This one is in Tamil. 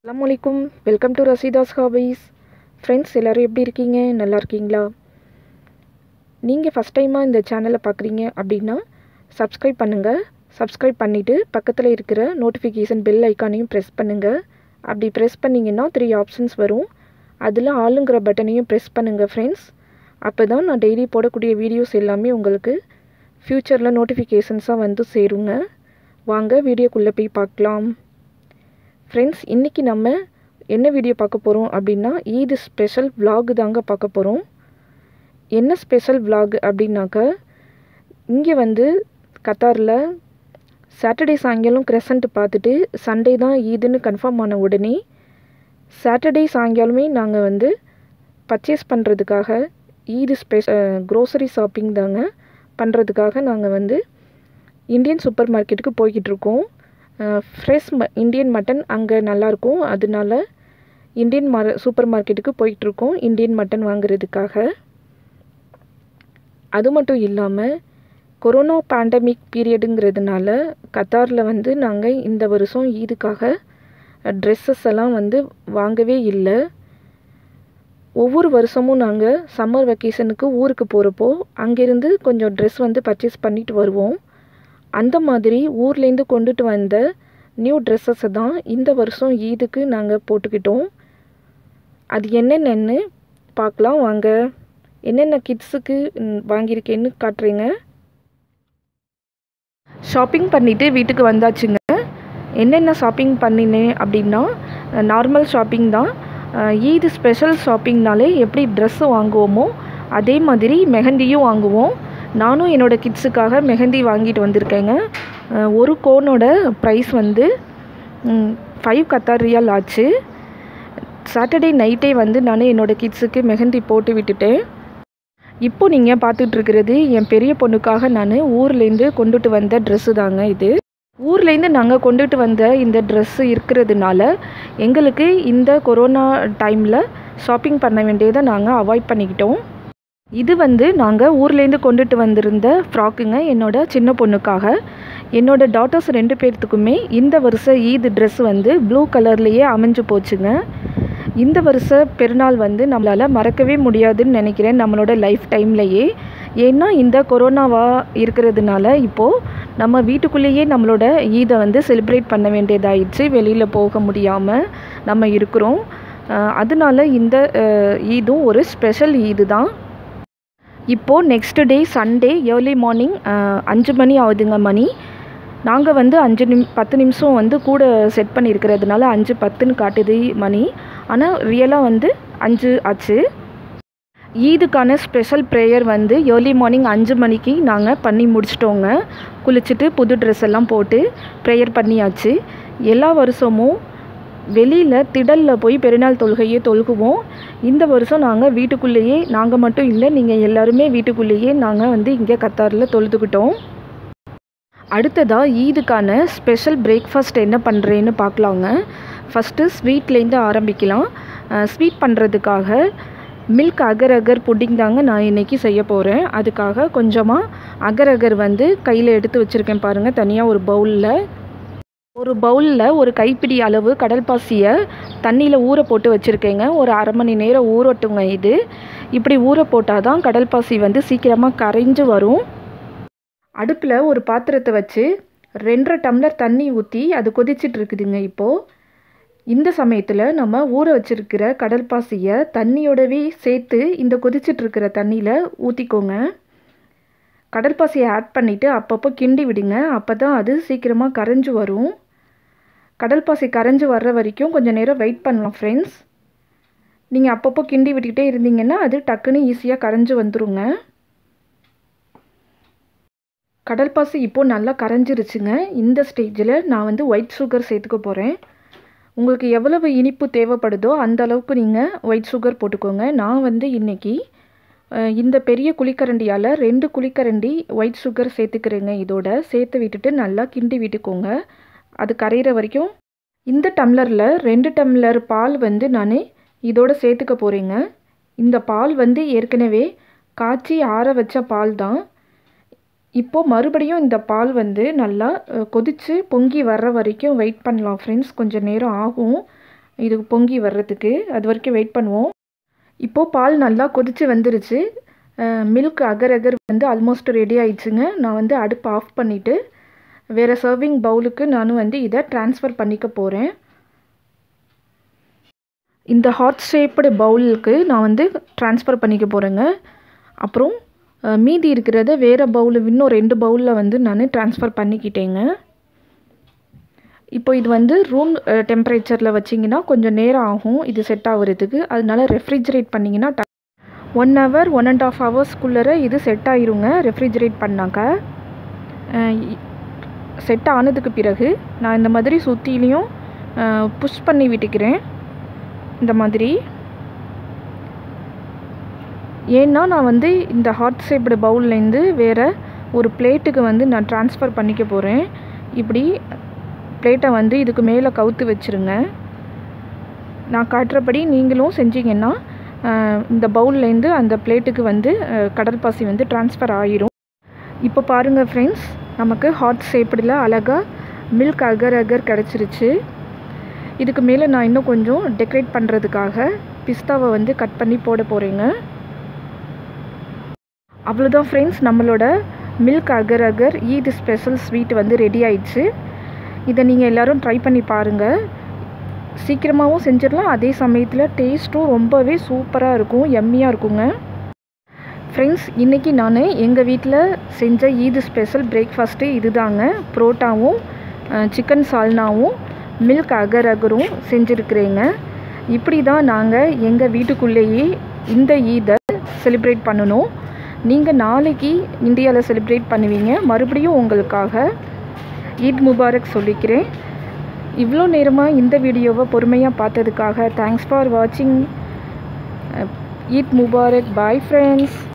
அஸ்ஸலாமு welcome to Rasheeda's hobbies friends எல்லோரும் எப்படி இருக்கீங்க நல்லா இருக்கீங்களா நீங்கள் ஃபஸ்ட் டைமாக இந்த சேனலை பார்க்குறீங்க அப்படின்னா சப்ஸ்கிரைப் பண்ணுங்கள் சப்ஸ்கிரைப் பண்ணிவிட்டு பக்கத்தில் இருக்கிற நோட்டிஃபிகேஷன் பெல் ஐக்கானையும் ப்ரெஸ் பண்ணுங்கள் அப்படி ப்ரெஸ் பண்ணிங்கன்னா த்ரீ ஆப்ஷன்ஸ் வரும் அதில் ஆளுங்கிற பட்டனையும் ப்ரெஸ் பண்ணுங்கள் ஃப்ரெண்ட்ஸ் அப்போ தான் நான் டெய்லி போடக்கூடிய வீடியோஸ் எல்லாமே உங்களுக்கு ஃப்யூச்சரில் நோட்டிஃபிகேஷன்ஸாக வந்து சேருங்க வாங்க வீடியோக்குள்ளே போய் பார்க்கலாம் ஃப்ரெண்ட்ஸ் இன்றைக்கி நம்ம என்ன வீடியோ பார்க்க போகிறோம் அப்படின்னா ஈது ஸ்பெஷல் vlog தாங்க பார்க்க போகிறோம் என்ன ஸ்பெஷல் vlog அப்படின்னாக்க இங்கே வந்து கத்தாரில் சாட்டர்டே சாயங்காலம் கிரெசண்ட் பார்த்துட்டு சண்டே தான் ஈதுன்னு கன்ஃபார்ம் ஆன உடனே சாட்டர்டே சாயங்காலமே நாங்கள் வந்து பர்ச்சேஸ் பண்ணுறதுக்காக ஈது ஸ்பெஷ க்ரோசரி ஷாப்பிங் தாங்க பண்ணுறதுக்காக நாங்கள் வந்து இந்தியன் சூப்பர் மார்க்கெட்டுக்கு போய்கிட்டு இருக்கோம் ஃப்ரெஷ் ம இந்தியன் மட்டன் அங்கே நல்லாயிருக்கும் அதனால இந்தியன் மார் சூப்பர் மார்க்கெட்டுக்கு போயிட்டுருக்கோம் இந்தியன் மட்டன் வாங்குறதுக்காக அது மட்டும் இல்லாமல் கொரோனா பேண்டமிக் பீரியடுங்கிறதுனால கத்தாரில் வந்து நாங்கள் இந்த வருஷம் ஈதுக்காக ட்ரெஸ்ஸஸ் எல்லாம் வந்து வாங்கவே இல்லை ஒவ்வொரு வருஷமும் நாங்கள் சம்மர் வெக்கேஷனுக்கு ஊருக்கு போகிறப்போ அங்கேருந்து கொஞ்சம் ட்ரெஸ் வந்து பர்ச்சேஸ் பண்ணிட்டு வருவோம் அந்த மாதிரி ஊர்லேருந்து கொண்டுட்டு வந்த நியூ ட்ரெஸ்ஸஸை தான் இந்த வருஷம் ஈதுக்கு நாங்கள் போட்டுக்கிட்டோம் அது என்னென்னு பார்க்கலாம் வாங்க என்னென்ன கிட்ஸுக்கு வாங்கியிருக்கேன்னு காட்டுறேங்க ஷாப்பிங் பண்ணிவிட்டு வீட்டுக்கு வந்தாச்சுங்க என்னென்ன ஷாப்பிங் பண்ணினேன் அப்படின்னா நார்மல் ஷாப்பிங் தான் ஈது ஸ்பெஷல் ஷாப்பிங்னாலே எப்படி ட்ரெஸ்ஸு வாங்குவோமோ அதே மாதிரி மெஹந்தியும் வாங்குவோம் நானும் என்னோடய கிட்ஸுக்காக மெஹந்தி வாங்கிட்டு வந்திருக்கேங்க ஒரு கோனோட ப்ரைஸ் வந்து ஃபைவ் கத்தார் ரியால் ஆச்சு சாட்டர்டே நைட்டே வந்து நான் என்னோடய கிட்ஸுக்கு மெஹந்தி போட்டு விட்டுட்டேன் இப்போ நீங்கள் பார்த்துட்ருக்கிறது என் பெரிய பொண்ணுக்காக நான் ஊர்லேருந்து கொண்டுட்டு வந்த ட்ரெஸ்ஸு தாங்க இது ஊர்லேருந்து நாங்கள் கொண்டுட்டு வந்த இந்த ட்ரெஸ்ஸு இருக்கிறதுனால எங்களுக்கு இந்த கொரோனா டைமில் ஷாப்பிங் பண்ண வேண்டியதை நாங்கள் அவாய்ட் பண்ணிக்கிட்டோம் இது வந்து நாங்கள் ஊர்லேருந்து கொண்டுட்டு வந்திருந்த ஃப்ராக்குங்க என்னோட சின்ன பொண்ணுக்காக என்னோடய டாட்டர்ஸ் ரெண்டு பேர்த்துக்குமே இந்த வருஷ ஈத் ட்ரெஸ் வந்து ப்ளூ கலர்லேயே அமைஞ்சு போச்சுங்க இந்த வருஷ பெருநாள் வந்து நம்மளால் மறக்கவே முடியாதுன்னு நினைக்கிறேன் நம்மளோட லைஃப் டைம்லையே ஏன்னா இந்த கொரோனாவாக இருக்கிறதுனால இப்போது நம்ம வீட்டுக்குள்ளேயே நம்மளோட ஈதை வந்து செலிப்ரேட் பண்ண வேண்டியதாயிடுச்சு வெளியில் போக முடியாமல் நம்ம இருக்கிறோம் அதனால இந்த ஈதும் ஒரு ஸ்பெஷல் ஈது தான் இப்போது next day Sunday early morning அஞ்சு மணி ஆகுதுங்க மணி நாங்கள் வந்து அஞ்சு நிம் பத்து நிமிஷம் வந்து கூட செட் பண்ணியிருக்கிறதுனால அஞ்சு பத்துன்னு காட்டுது மணி ஆனால் ரியலாக வந்து அஞ்சு ஆச்சு ஈதுக்கான ஸ்பெஷல் ப்ரேயர் வந்து ஏர்லி மார்னிங் அஞ்சு மணிக்கு நாங்கள் பண்ணி முடிச்சிட்டோங்க குளிச்சுட்டு புது ட்ரெஸ் எல்லாம் போட்டு ப்ரேயர் பண்ணியாச்சு எல்லா வருஷமும் வெளியில் திடலில் போய் பெருநாள் தொழுகையே தொழுகுவோம் இந்த வருஷம் நாங்கள் வீட்டுக்குள்ளேயே நாங்கள் மட்டும் இல்லை நீங்கள் எல்லாருமே வீட்டுக்குள்ளேயே நாங்கள் வந்து இங்கே கத்தாரில் தொழுதுக்கிட்டோம் அடுத்ததாக ஈதுக்கான ஸ்பெஷல் பிரேக்ஃபாஸ்ட் என்ன பண்ணுறேன்னு பார்க்கலாங்க ஃபஸ்ட்டு ஸ்வீட்லேருந்து ஆரம்பிக்கலாம் ஸ்வீட் பண்ணுறதுக்காக மில்க் அகர் அகர் புட்டிங் தாங்க நான் இன்றைக்கி செய்ய போகிறேன் அதுக்காக கொஞ்சமாக அகர் அகர் வந்து கையில் எடுத்து வச்சுருக்கேன் பாருங்கள் தனியாக ஒரு பவுலில் ஒரு பவுலில் ஒரு கைப்பிடி அளவு கடல் பாசியை தண்ணியில் ஊற போட்டு வச்சுருக்கேங்க ஒரு அரை மணி நேரம் ஊறட்டுங்க இது இப்படி ஊற போட்டால் தான் கடல் பாசி வந்து சீக்கிரமாக கரைஞ்சு வரும் அடுப்பில் ஒரு பாத்திரத்தை வச்சு ரெண்டரை டம்ளர் தண்ணி ஊற்றி அது கொதிச்சிட்டு இருக்குதுங்க இப்போது இந்த சமயத்தில் நம்ம ஊற வச்சுருக்கிற கடல் பாசியை தண்ணியோடவே சேர்த்து இந்த கொதிச்சிட்ருக்கிற தண்ணியில் ஊற்றிக்கோங்க கடல் பாசியை ஆட் பண்ணிவிட்டு அப்பப்போ கிண்டி விடுங்க அப்போ தான் அது சீக்கிரமாக கரைஞ்சி வரும் கடல் பாசி கரைஞ்சி வர்ற வரைக்கும் கொஞ்சம் நேரம் வெயிட் பண்ணலாம் ஃப்ரெண்ட்ஸ் நீங்கள் அப்பப்போ கிண்டி விட்டுக்கிட்டே இருந்தீங்கன்னா அது டக்குன்னு ஈஸியாக கரைஞ்சி வந்துருங்க கடல் பாசி இப்போது நல்லா கரைஞ்சிருச்சுங்க இந்த ஸ்டேஜில் நான் வந்து ஒயிட் சுகர் சேர்த்துக்க போகிறேன் உங்களுக்கு எவ்வளவு இனிப்பு தேவைப்படுதோ அந்த அளவுக்கு நீங்கள் ஒயிட் சுகர் போட்டுக்கோங்க நான் வந்து இன்றைக்கி இந்த பெரிய குழிக்கரண்டியால் ரெண்டு குழிக்கரண்டி ஒயிட் சுகர் சேர்த்துக்கிறேங்க இதோட சேர்த்து விட்டுட்டு நல்லா கிண்டி விட்டுக்கோங்க அது கரையிற வரைக்கும் இந்த டம்ளரில் ரெண்டு டம்ளர் பால் வந்து நான் இதோட சேர்த்துக்க போகிறேங்க இந்த பால் வந்து ஏற்கனவே காய்ச்சி ஆற வச்ச பால் தான் இப்போது மறுபடியும் இந்த பால் வந்து நல்லா கொதித்து பொங்கி வர்ற வரைக்கும் வெயிட் பண்ணலாம் ஃப்ரெண்ட்ஸ் கொஞ்சம் நேரம் ஆகும் இது பொங்கி வர்றதுக்கு அது வரைக்கும் வெயிட் பண்ணுவோம் இப்போது பால் நல்லா கொதித்து வந்துருச்சு மில்க் அகர் அகர் வந்து ஆல்மோஸ்ட் ரெடி ஆயிடுச்சுங்க நான் வந்து அடுப்பு ஆஃப் பண்ணிவிட்டு வேறு சர்விங் பவுலுக்கு நான் வந்து இதை ட்ரான்ஸ்ஃபர் பண்ணிக்க போகிறேன் இந்த ஹாட் ஷேப்டு பவுலுக்கு நான் வந்து ட்ரான்ஸ்ஃபர் பண்ணிக்க போகிறேங்க அப்புறம் மீதி இருக்கிறத வேறு பவுலு இன்னும் ரெண்டு பவுலில் வந்து நான் ட்ரான்ஸ்ஃபர் பண்ணிக்கிட்டேங்க இப்போ இது வந்து ரூம் டெம்பரேச்சரில் வச்சிங்கன்னா கொஞ்சம் நேரம் ஆகும் இது செட் ஆகுறதுக்கு அதனால ரெஃப்ரிஜரேட் பண்ணிங்கன்னா one hour one and half ஹவர்ஸ்க்குள்ளே இது செட் ஆயிருங்க ரெஃப்ரிஜரேட் பண்ணாக்க செட் ஆனதுக்கு பிறகு நான் இந்த மாதிரி சுற்றிலையும் புஷ் பண்ணி விட்டுக்கிறேன் இந்த மாதிரி ஏன்னா நான் வந்து இந்த ஹாட் ஷேப்டு பவுல்லேருந்து வேறு ஒரு பிளேட்டுக்கு வந்து நான் ட்ரான்ஸ்ஃபர் பண்ணிக்க போகிறேன் இப்படி பிளேட்டை வந்து இதுக்கு மேலே கவுத்து வச்சுருங்க நான் காட்டுறபடி நீங்களும் செஞ்சீங்கன்னா இந்த பவுல்லேருந்து அந்த பிளேட்டுக்கு வந்து கடல் பாசி வந்து ட்ரான்ஸ்ஃபர் ஆகிரும் இப்போ பாருங்கள் ஃப்ரெண்ட்ஸ் நமக்கு ஹாட் ஷேப்டில் அழகாக மில்க் அகர் அகர் கிடச்சிருச்சு இதுக்கு மேலே நான் இன்னும் கொஞ்சம் டெக்கரேட் பண்ணுறதுக்காக பிஸ்தாவை வந்து கட் பண்ணி போட போகிறேங்க அவ்வளோதான் ஃப்ரெண்ட்ஸ் நம்மளோட milk agar agar Eid special sweet வந்து ரெடி ஆயிடுச்சு இதை நீங்கள் எல்லோரும் ட்ரை பண்ணி பாருங்கள் சீக்கிரமாகவும் செஞ்சிடலாம் அதே சமயத்தில் டேஸ்ட்டும் ரொம்பவே சூப்பராக இருக்கும் எம்மியாக இருக்குங்க ஃப்ரெண்ட்ஸ் இன்றைக்கி நான் எங்கள் வீட்டில் செஞ்ச ஈது ஸ்பெஷல் பிரேக்ஃபாஸ்ட்டு இது தாங்க புரோட்டாவும் சிக்கன் சால்னாவும் மில்க் அகர் அகரும் செஞ்சுருக்குறேங்க இப்படி தான் நாங்கள் எங்கள் வீட்டுக்குள்ளேயே இந்த ஈதை செலிப்ரேட் பண்ணணும் நீங்கள் நாளைக்கு இந்தியாவில் செலிப்ரேட் பண்ணுவீங்க மறுபடியும் உங்களுக்காக ஈத் முபாரக் சொல்லிக்கிறேன் இவ்வளோ நேரமாக இந்த வீடியோவை பொறுமையாக பார்த்ததுக்காக தேங்க்ஸ் ஃபார் வாட்சிங் ஈத் முபாரக் பாய் ஃப்ரெண்ட்ஸ்